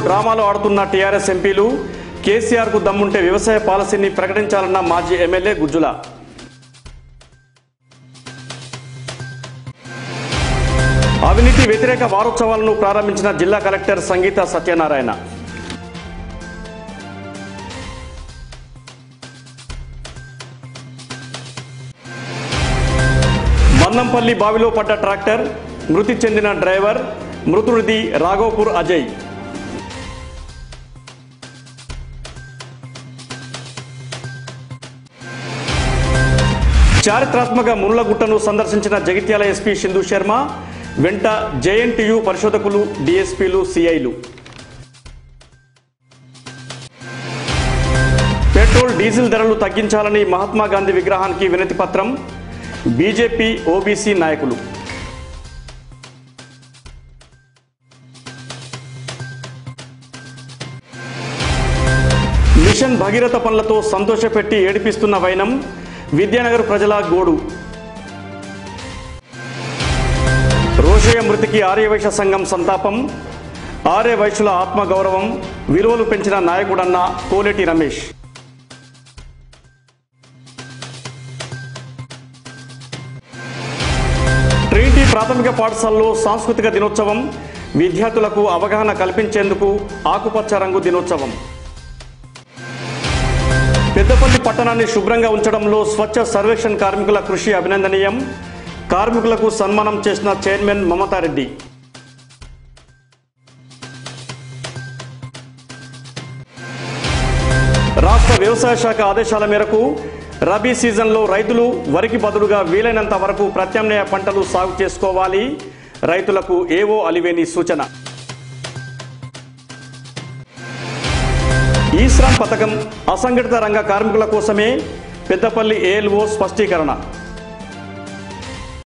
డ్రామాలు ఆడుతున్న టీఆర్ఎస్ ఎంపీలు కేసీఆర్ కు దమ్ముంటే వ్యవసాయ పాలసీని ప్రకటించాలన్న మాజీ ఎమ్మెల్యే గుజ్జుల అవినీతి వ్యతిరేక వారోత్సవాలను ప్రారంభించిన జిల్లా కలెక్టర్ సంగీత సత్యనారాయణ మన్నంపల్లి బావిలో పడ్డ ట్రాక్టర్ మృతి చెందిన డ్రైవర్ మృతుడిది రాఘోపూర్ అజయ్ చారిత్రాత్మక మునులగుట్టను సందర్శించిన జగిత్యాల ఎస్పీ సింధు శర్మ వెంట జేఎన్టీయు పరిశోధకులు డిఎస్పీలు సిఐలు పెట్రోల్ డీజిల్ ధరలు తగ్గించాలని మహాత్మా గాంధీ విగ్రహానికి వినతి పత్రం బీజేపీ ఓబీసీ నాయకులు మిషన్ భగీరథ పనులతో సంతోషపెట్టి ఏడిపిస్తున్న వైనం విద్యానగర్ ప్రజల గోడు రోషయ్య మృతికి ఆర్యవైశ్య సంఘం సంతాపం ఆర్యవైశ్యుల ఆత్మగౌరవం విలువలు పెంచిన నాయకుడన్న కోలేటి రమేష్ ట్రినిటీ ప్రాథమిక పాఠశాలలో సాంస్కృతిక దినోత్సవం విద్యార్థులకు అవగాహన కల్పించేందుకు ఆకుపచ్చ రంగు దినోత్సవం పెద్దపల్లి పట్టణాన్ని శుభ్రంగా ఉంచడంలో స్వచ్ఛ సర్వేక్షణ్ కార్మికుల కృషి అభినందనీయం కార్మికులకు సన్మానం చేసిన చైర్మన్ మమతారెడ్డి రాష్ట్ర వ్యవసాయ శాఖ ఆదేశాల మేరకు రబీ సీజన్లో రైతులు వరికి బదులుగా వీలైనంత వరకు ప్రత్యామ్నాయ పంటలు సాగు చేసుకోవాలి రైతులకు ఏవో అలివేని సూచన ఈ శ్రమ్ పథకం అసంఘటిత రంగ కార్మికుల కోసమే పెద్దపల్లి ఏఎల్ఓ స్పష్టీకరణ